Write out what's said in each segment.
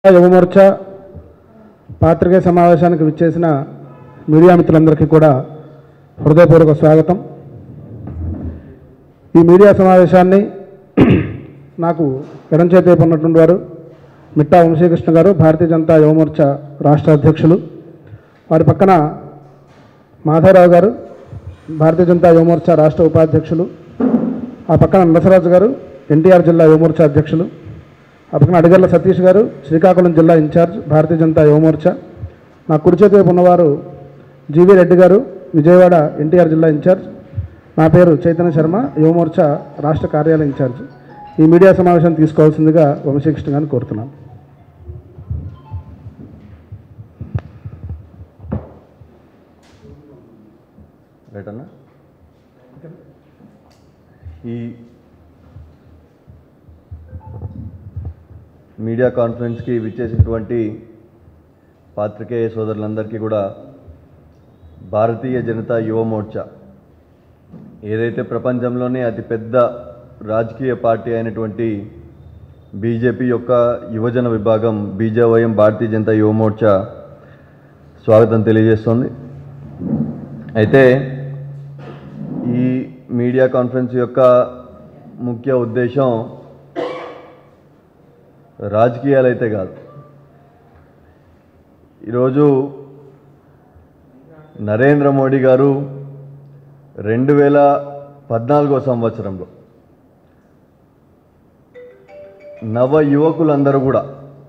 యువమోర్చా పాత్రికేయ సమావేశానికి విచ్చేసిన మీడియా మిత్రులందరికీ కూడా హృదయపూర్వక స్వాగతం ఈ మీడియా సమావేశాన్ని నాకు ఎడం చేతి ఉన్నటువంటి వారు మిట్టా వంశీకృష్ణ గారు భారతీయ జనతా యువమోర్చా రాష్ట్ర అధ్యక్షులు వారి పక్కన మాధవరావు గారు భారతీయ జనతా యువమోర్చా రాష్ట్ర ఉపాధ్యక్షులు ఆ పక్కన నరసరాజు గారు ఎన్టీఆర్ జిల్లా యువమోర్చా అధ్యక్షులు ఆ పక్కన అడిగర్ల సతీష్ గారు శ్రీకాకుళం జిల్లా ఇన్ఛార్జ్ భారతీయ జనతా యువమోర్చా నా కుడి చేతి వైపు ఉన్నవారు జీవీ రెడ్డి గారు విజయవాడ ఎన్టీఆర్ జిల్లా ఇన్ఛార్జ్ నా పేరు చైతన్య శర్మ యువమోర్చా రాష్ట్ర కార్యాలయ ఇన్ఛార్జ్ ఈ మీడియా సమావేశం తీసుకోవాల్సిందిగా వంశీకృష్ణ గారిని కోరుతున్నాను రైట్ అన్న ఈ మీడియా కాన్ఫరెన్స్కి విచ్చేసినటువంటి పాత్రికేయ సోదరులందరికీ కూడా భారతీయ జనతా యువ మోర్చా ఏదైతే ప్రపంచంలోనే అతిపెద్ద రాజకీయ పార్టీ అయినటువంటి బీజేపీ యొక్క యువజన విభాగం బీజేవైఎం భారతీయ జనతా యువ మోర్చా స్వాగతం తెలియజేస్తోంది అయితే ఈ మీడియా కాన్ఫరెన్స్ యొక్క ముఖ్య ఉద్దేశం రాజకీయాలు అయితే కాదు ఈరోజు నరేంద్ర మోడీ గారు రెండు వేల పద్నాలుగో సంవత్సరంలో నవ యువకులందరూ కూడా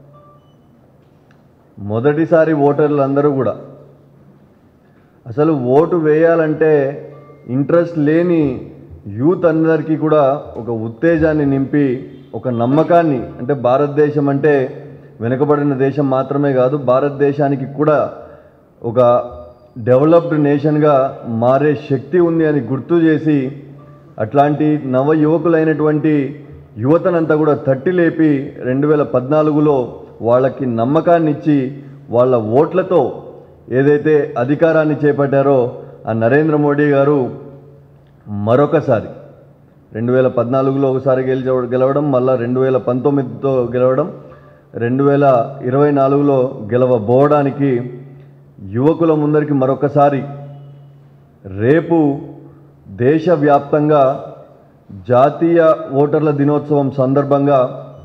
మొదటిసారి ఓటర్లందరూ కూడా అసలు ఓటు వేయాలంటే ఇంట్రెస్ట్ లేని యూత్ అందరికీ కూడా ఒక ఉత్తేజాన్ని నింపి ఒక నమ్మకాన్ని అంటే భారతదేశం అంటే వెనుకబడిన దేశం మాత్రమే కాదు భారతదేశానికి కూడా ఒక డెవలప్డ్ నేషన్గా మారే శక్తి ఉంది అని గుర్తు చేసి అట్లాంటి నవ యువకులైనటువంటి యువతనంతా కూడా తట్టి లేపి రెండు వేల పద్నాలుగులో వాళ్ళకి నమ్మకాన్ని ఇచ్చి వాళ్ళ ఓట్లతో ఏదైతే అధికారాన్ని చేపట్టారో ఆ నరేంద్ర మోడీ గారు మరొకసారి రెండు వేల పద్నాలుగులో ఒకసారి గెలిచ గెలవడం మళ్ళా రెండు వేల పంతొమ్మిదితో గెలవడం రెండు వేల ఇరవై నాలుగులో గెలవబోవడానికి యువకుల ముందరికి మరొకసారి రేపు దేశవ్యాప్తంగా జాతీయ ఓటర్ల దినోత్సవం సందర్భంగా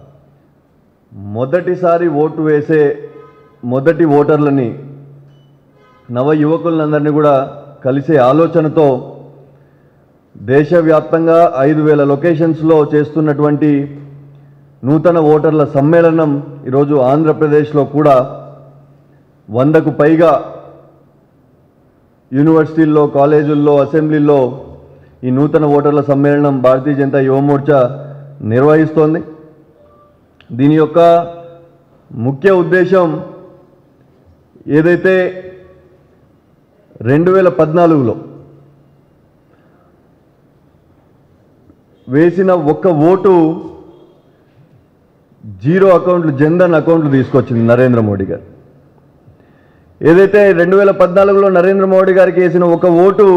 మొదటిసారి ఓటు వేసే మొదటి ఓటర్లని నవ యువకులందరినీ కూడా కలిసే ఆలోచనతో దేశవ్యాప్తంగా ఐదు వేల లొకేషన్స్లో చేస్తున్నటువంటి నూతన ఓటర్ల సమ్మేళనం ఈరోజు ఆంధ్రప్రదేశ్లో కూడా వందకు పైగా యూనివర్సిటీల్లో కాలేజీల్లో అసెంబ్లీల్లో ఈ నూతన ఓటర్ల సమ్మేళనం భారతీయ జనతా యువ మోర్చా నిర్వహిస్తోంది దీని యొక్క ముఖ్య ఉద్దేశం ఏదైతే రెండు వేల పద్నాలుగులో వేసిన ఒక్క ఓటు జీరో అకౌంట్లు జన్ధన్ అకౌంట్లు తీసుకొచ్చింది నరేంద్ర మోడీ గారు ఏదైతే రెండు వేల పద్నాలుగులో నరేంద్ర మోడీ గారికి వేసిన ఒక ఓటు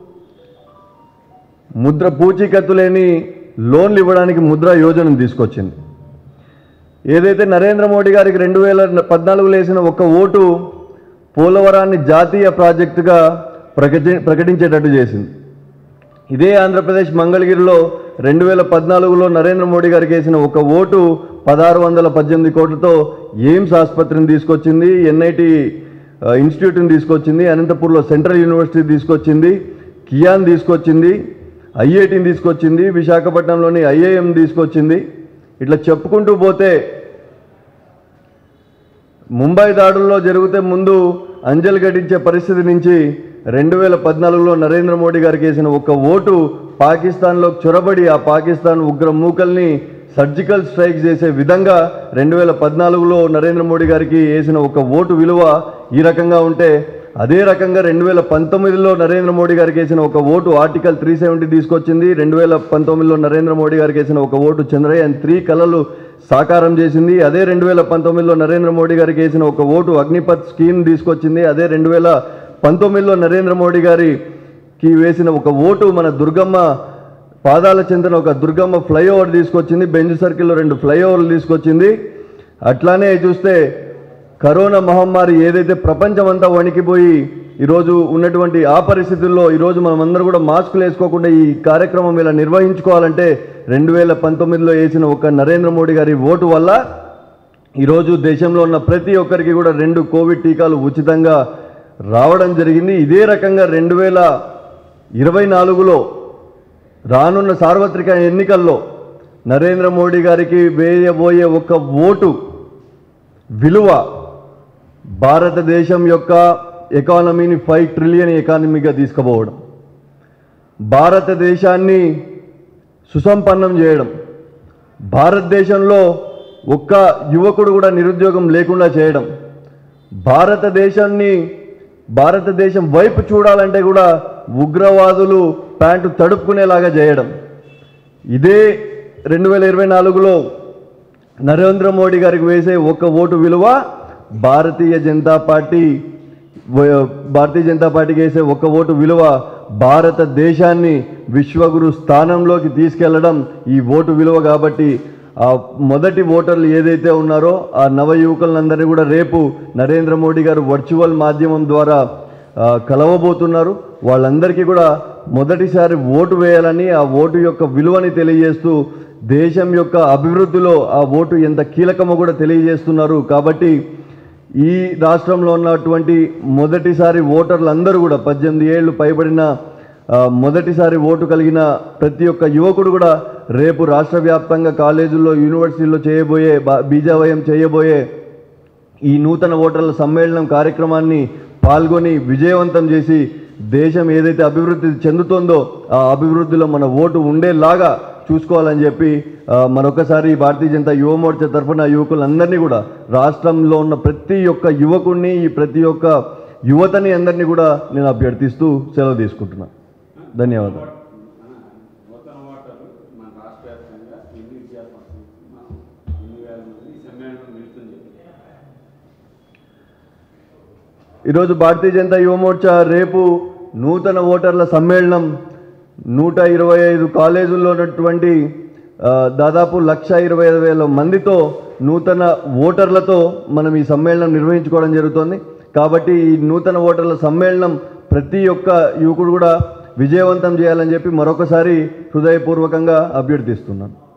ముద్ర పూచీకత్తు లేని లోన్లు ఇవ్వడానికి ముద్ర యోజనను తీసుకొచ్చింది ఏదైతే నరేంద్ర మోడీ గారికి రెండు వేల పద్నాలుగులో వేసిన ఒక ఓటు పోలవరాన్ని జాతీయ ప్రాజెక్టుగా ప్రకటి ప్రకటించేటట్టు చేసింది ఇదే ఆంధ్రప్రదేశ్ మంగళగిరిలో రెండు వేల పద్నాలుగులో నరేంద్ర మోడీ గారికి వేసిన ఒక ఓటు పదహారు వందల పద్దెనిమిది కోట్లతో ఎయిమ్స్ ఆసుపత్రిని తీసుకొచ్చింది ఎన్ఐటి ఇన్స్టిట్యూట్ని తీసుకొచ్చింది అనంతపూర్లో సెంట్రల్ యూనివర్సిటీ తీసుకొచ్చింది కియాన్ తీసుకొచ్చింది ఐఐటిని తీసుకొచ్చింది విశాఖపట్నంలోని ఐఐఎం తీసుకొచ్చింది ఇట్లా చెప్పుకుంటూ పోతే ముంబై దాడుల్లో జరిగితే ముందు అంజలి ఘటించే పరిస్థితి నుంచి రెండు వేల పద్నాలుగులో నరేంద్ర మోడీ గారికి వేసిన ఒక ఓటు పాకిస్తాన్లో చొరబడి ఆ పాకిస్తాన్ ఉగ్ర మూకల్ని సర్జికల్ స్ట్రైక్ చేసే విధంగా రెండు వేల పద్నాలుగులో నరేంద్ర మోడీ గారికి వేసిన ఒక ఓటు విలువ ఈ రకంగా ఉంటే అదే రకంగా రెండు వేల పంతొమ్మిదిలో నరేంద్ర మోడీ గారికి వేసిన ఒక ఓటు ఆర్టికల్ త్రీ సెవెంటీ తీసుకొచ్చింది రెండు వేల పంతొమ్మిదిలో నరేంద్ర మోడీ గారికి వేసిన ఒక ఓటు చంద్రయాన్ త్రీ కళలు సాకారం చేసింది అదే రెండు వేల పంతొమ్మిదిలో నరేంద్ర మోడీ గారికి వేసిన ఒక ఓటు అగ్నిపత్ స్కీమ్ తీసుకొచ్చింది అదే రెండు వేల పంతొమ్మిదిలో నరేంద్ర మోడీ గారికి వేసిన ఒక ఓటు మన దుర్గమ్మ పాదాల చెందిన ఒక దుర్గమ్మ ఫ్లైఓవర్ తీసుకొచ్చింది బెంజ్ సర్కిల్లో రెండు ఫ్లైఓవర్లు తీసుకొచ్చింది అట్లానే చూస్తే కరోనా మహమ్మారి ఏదైతే ప్రపంచమంతా వణికిపోయి ఈరోజు ఉన్నటువంటి ఆ పరిస్థితుల్లో ఈరోజు మనమందరం కూడా మాస్కులు వేసుకోకుండా ఈ కార్యక్రమం ఇలా నిర్వహించుకోవాలంటే రెండు వేల పంతొమ్మిదిలో వేసిన ఒక నరేంద్ర మోడీ గారి ఓటు వల్ల ఈరోజు దేశంలో ఉన్న ప్రతి ఒక్కరికి కూడా రెండు కోవిడ్ టీకాలు ఉచితంగా రావడం జరిగింది ఇదే రకంగా రెండు వేల ఇరవై నాలుగులో రానున్న సార్వత్రిక ఎన్నికల్లో నరేంద్ర మోడీ గారికి వేయబోయే ఒక ఓటు విలువ భారతదేశం యొక్క ఎకానమీని ఫైవ్ ట్రిలియన్ ఎకానమీగా తీసుకుపోవడం భారతదేశాన్ని సుసంపన్నం చేయడం భారతదేశంలో ఒక్క యువకుడు కూడా నిరుద్యోగం లేకుండా చేయడం భారతదేశాన్ని భారతదేశం వైపు చూడాలంటే కూడా ఉగ్రవాదులు ప్యాంటు తడుపుకునేలాగా చేయడం ఇదే రెండు వేల ఇరవై నాలుగులో నరేంద్ర మోడీ గారికి వేసే ఒక ఓటు విలువ భారతీయ జనతా పార్టీ వ- భారతీయ జనతా పార్టీకి వేసే ఒక ఓటు విలువ భారతదేశాన్ని విశ్వగురు స్థానంలోకి తీసుకెళ్లడం ఈ ఓటు విలువ కాబట్టి ఆ మొదటి ఓటర్లు ఏదైతే ఉన్నారో ఆ నవ యువకులందరినీ కూడా రేపు నరేంద్ర మోడీ గారు వర్చువల్ మాధ్యమం ద్వారా ఆ, కలవబోతున్నారు వాళ్ళందరికీ కూడా మొదటిసారి ఓటు వేయాలని ఆ ఓటు యొక్క విలువని తెలియజేస్తూ దేశం యొక్క అభివృద్ధిలో ఆ ఓటు ఎంత కీలకమో కూడా తెలియజేస్తున్నారు కాబట్టి ఈ రాష్ట్రంలో ఉన్నటువంటి మొదటిసారి ఓటర్లు అందరూ కూడా పద్దెనిమిది ఏళ్ళు పైబడిన ఆ, మొదటిసారి ఓటు కలిగిన ప్రతి ఒక్క యువకుడు కూడా రేపు రాష్ట్ర వ్యాప్తంగా కాలేజీల్లో యూనివర్సిటీల్లో చేయబోయే బా- బీజావయం చేయబోయే ఈ నూతన ఓటర్ల సమ్మేళనం కార్యక్రమాన్ని పాల్గొని విజయవంతం చేసి దేశం ఏదైతే అభివృద్ధి చెందుతోందో ఆ అభివృద్ధిలో మన ఓటు ఉండేలాగా చూసుకోవాలని చెప్పి ఆ, మరొకసారి భారతీయ జనతా యువ మోర్చా తరఫున యువకులందరినీ కూడా రాష్ట్రంలో ఉన్న ప్రతి ఒక్క యువకుడిని ఈ ప్రతి ఒక్క యువతని అందరినీ కూడా నేను అభ్యర్థిస్తూ సెలవు తీసుకుంటున్నాను ధన్యవాదాలు నూతన ఓటర్లు మన రాష్ట్ర వ్యాప్తంగా ఎన్ని విద్యాసంస్థలు మనం ఎన్ని వేల మంది ఈ సమ్మేళనం వెళ్తుంది ఈరోజు భారతీయ జనతా యువ మోర్చా రేపు నూతన ఓటర్ల సమ్మేళనం నూట ఇరవై ఐదు కాలేజీల్లో ఉన్నటువంటి ఆ, దాదాపు లక్ష ఇరవై ఐదు వేల మందితో నూతన ఓటర్లతో మనం ఈ సమ్మేళనం నిర్వహించుకోవడం జరుగుతోంది కాబట్టి ఈ నూతన ఓటర్ల సమ్మేళనం ప్రతి ఒక్క యువకుడు కూడా విజయవంతం చేయాలని చెప్పి మరొకసారి హృదయపూర్వకంగా అభ్యర్థిస్తున్నాను